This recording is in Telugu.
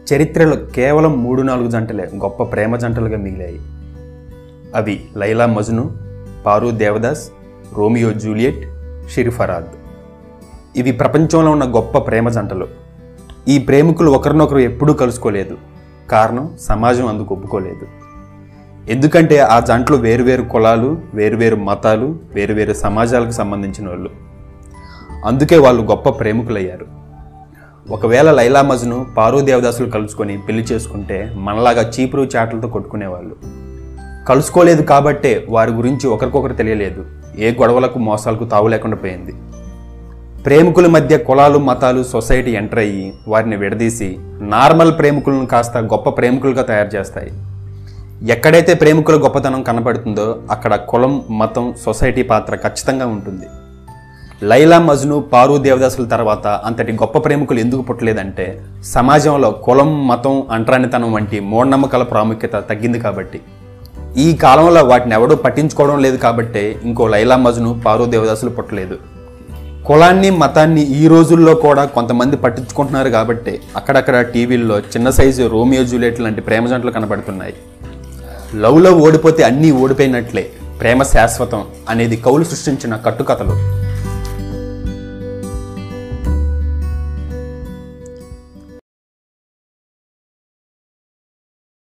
చరిత్రలో కేవలం మూడు నాలుగు జంటలే గొప్ప ప్రేమ జంటలుగా మిగిలాయి అవి Laila Majnu Paru Devdas Romeo Juliet Shirin Farhad ఇవి ప్రపంచంలో ఉన్న గొప్ప ప్రేమ జంటలు ఈ ప్రేమికులు ఒకరినొకరు ఎప్పుడూ కలుసుకోలేదు కారణం సమాజం అందుకు ఒప్పుకోలేదు ఎందుకంటే ఆ జంటలు వేరువేరు కులాలు వేరువేరు మతాలు వేరువేరు సమాజాలకు సంబంధించిన వాళ్ళు అందుకే వాళ్ళు గొప్ప ప్రేమికులయ్యారు ఒకవేళ లైలా మజ్ను పారు దేవదాసులు కలుసుకొని పెళ్లి చేసుకుంటే మనలాగా చీపురు చాటలతో కొట్టుకునేవాళ్ళు కలుసుకోలేదు కాబట్టే వారి గురించి ఒకరికొకరు తెలియలేదు ఏ గొడవలకు మోసాలకు తావు లేకుండా పోయింది ప్రేమికుల మధ్య కులాలు మతాలు సొసైటీ ఎంటర్ అయ్యి వారిని విడదీసి నార్మల్ ప్రేమికులను కాస్త గొప్ప ప్రేమికులుగా తయారు చేస్తాయి ఎక్కడైతే ప్రేమికుల గొప్పతనం కనపడుతుందో అక్కడ కులం మతం సొసైటీ పాత్ర ఖచ్చితంగా ఉంటుంది లైలా మజ్ను పారు దేవదాసుల తర్వాత అంతటి గొప్ప ప్రేమికులు ఎందుకు పుట్టలేదంటే సమాజంలో కులం మతం అంటరానితనం వంటి మూఢనమ్మకాల ప్రాముఖ్యత తగ్గింది కాబట్టి ఈ కాలంలో వాటిని ఎవడూ పట్టించుకోవడం లేదు కాబట్టే ఇంకో లైలా మజ్ను పారు దేవదాసులు పుట్టలేదు కులాన్ని మతాన్ని ఈ రోజుల్లో కూడా కొంతమంది పట్టించుకుంటున్నారు కాబట్టి అక్కడక్కడ టీవీల్లో చిన్న సైజు రోమియో జూలియట్ లాంటి ప్రేమ జంటలు కనబడుతున్నాయి లవ్లో ఓడిపోతే అన్నీ ఓడిపోయినట్లే ప్రేమ శాశ్వతం అనేది కౌలు సృష్టించిన కట్టుకథలు